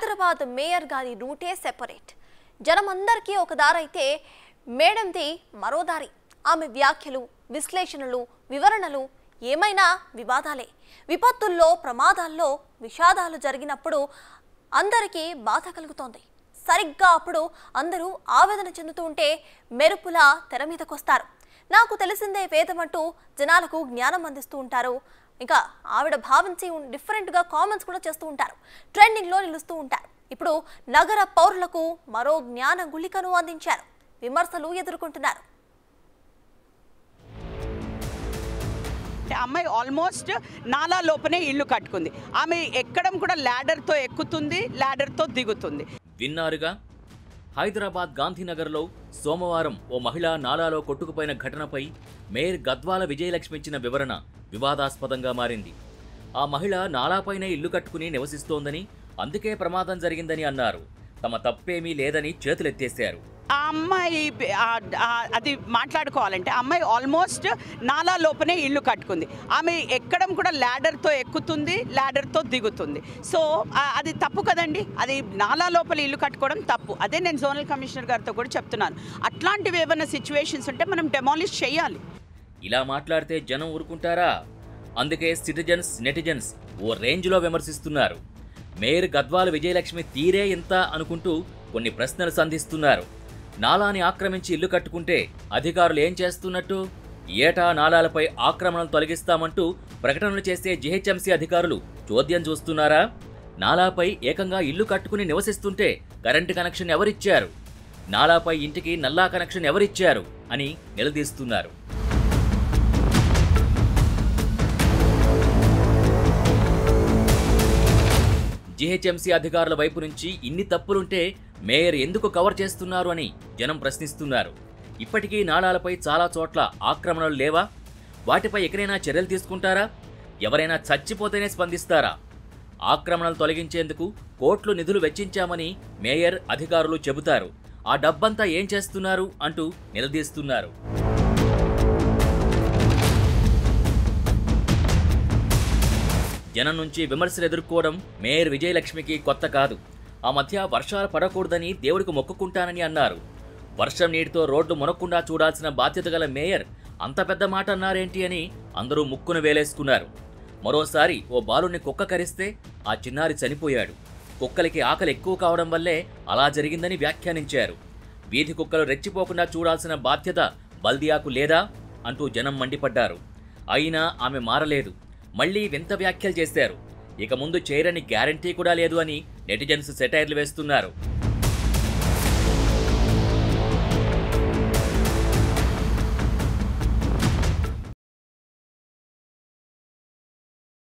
Hyderabad mayor గారి రూటే separate జనమందరికీ ఒక దారైతే మేడంది మరో దారి ఆమె వ్యాఖ్యలు విశ్లేషణలు వివరణలు ఏమైనా వివాదాలే విపత్తుల్లో ప్రమాదాల్లో విషాదాలు జరిగినప్పుడు అందరికీ బాధ కలుగుతోంది సరిగ్గా అప్పుడు అందరూ ఆవేదన చెందుతూ ఉంటే మెరుపులా తెర మీదకొస్తారు నాకు తెలిసిందే వేదం అంటూ జనాలకు జ్ఞానం అందిస్తూ ఉంటారు ఇంకా ఆవిడ భావించి ఉన్- డిఫరెంట్గా కామెంట్స్ కూడా చేస్తూ ఉంటారు ట్రెండింగ్లో నిలుస్తూ ఉంటారు ఇప్పుడు నగర పౌరులకు మరో జ్ఞాన గుళికను అందించారు విమర్శలు ఎదుర్కొంటున్నారు అంటే అమ్మాయి ఆల్మోస్ట్ నాలా లోపనే ఇల్లు కట్టుకుంది ఆమె ఎక్కడం కూడా ల్యాడర్తో ఎక్కుతుంది ల్యాడర్తో దిగుతుంది విన్నారుగా హైదరాబాద్ గాంధీనగర్లో సోమవారం ఓ మహిళ నాలాలో కొట్టుకుపోయిన ఘటనపై మేయర్ గద్వాల విజయలక్ష్మి ఇచ్చిన వివరణ వివాదాస్పదంగా మారింది ఆ మహిళ నాలాపైనే ఇల్లు కట్టుకుని నివసిస్తోందని అందుకే ప్రమాదం జరిగిందని అన్నారు తమ తప్పేమీ లేదని చేతులెత్తేశారు ఆ అమ్మాయి ఆ- ఆ- అది మాట్లాడుకోవాలంటే అమ్మాయి ఆల్మోస్ట్ నాలా లోపనే ఇల్లు కట్టుకుంది ఆమె ఎక్కడం కూడా ల్యాడర్తో ఎక్కుతుంది ల్యాడర్తో దిగుతుంది సో ఆ- అది తప్పు కదండి అది నాలా లోపల ఇల్లు కట్టుకోవడం తప్పు అదే నేను జోనల్ కమిషనర్ గారితో కూడా చెప్తున్నాను అట్లాంటివి ఏమైనా సిచ్యువేషన్స్ ఉంటే మనం డెమాలిష్ చేయాలి ఇలా మాట్లాడితే జనం ఊరుకుంటారా అందుకే సిటిజన్స్ నెటిజన్స్ ఓ రేంజ్లో విమర్శిస్తున్నారు మేయర్ గద్వాల విజయలక్ష్మి తీరే ఇంత అనుకుంటూ కొన్ని ప్రశ్నలు సంధిస్తున్నారు నాలాని ఆక్రమించి ఇల్లు కట్టుకుంటే అధికారులు ఏం చేస్తున్నట్టు ఏటా నాలాలపై ఆక్రమణలు తొలగిస్తామంటూ ప్రకటనలు చేసే జీహెచ్ఎంసీ అధికారులు చోద్యం చూస్తున్నారా నాలాపై ఏకంగా ఇల్లు కట్టుకుని నివసిస్తుంటే కరెంటు కనెక్షన్ ఎవరిచ్చారు నాలాపై ఇంటికి నల్లా కనెక్షన్ ఎవరిచ్చారు అని నిలదీస్తున్నారు జీహెచ్ఎంసీ అధికారుల వైపు నుంచి ఇన్ని తప్పులుంటే మేయర్ ఎందుకు కవర్ చేస్తున్నారు అని జనం ప్రశ్నిస్తున్నారు ఇప్పటికీ నాళాలపై చాలా చోట్ల ఆక్రమణలు లేవా వాటిపై ఎక్కడైనా చర్యలు తీసుకుంటారా ఎవరైనా చచ్చిపోతేనే స్పందిస్తారా ఆక్రమణలు తొలగించేందుకు కోట్లు నిధులు వెచ్చించామని మేయర్ అధికారులు చెబుతారు ఆ డబ్బంతా ఏం చేస్తున్నారు అంటూ నిలదీస్తున్నారు జనం నుంచి విమర్శలు ఎదుర్కోవడం మేయర్ విజయలక్ష్మికి కొత్త కాదు ఆ మధ్య వర్షాలు పడకూడదని దేవుడికి మొక్కుకుంటానని అన్నారు వర్షం నీటితో రోడ్డు మునక్కుండా చూడాల్సిన బాధ్యత గల మేయర్ అంత పెద్ద మాట అన్నారేంటి అని అందరూ ముక్కును వేలేసుకున్నారు మరోసారి ఓ బాలుని కుక్క కరిస్తే ఆ చిన్నారి చనిపోయాడు కుక్కలకి ఆకలి ఎక్కువ కావడం వల్లే అలా జరిగిందని వ్యాఖ్యానించారు వీధి కుక్కలు రెచ్చిపోకుండా చూడాల్సిన బాధ్యత బల్దియాకు లేదా అంటూ జనం మండిపడ్డారు అయినా ఆమె మారలేదు మళ్ళీ వింత వ్యాఖ్యలు చేశారు ఇక ముందు చేయరని గ్యారంటీ కూడా లేదు అని నెటిజన్స్ సెటైర్లు వేస్తున్నారు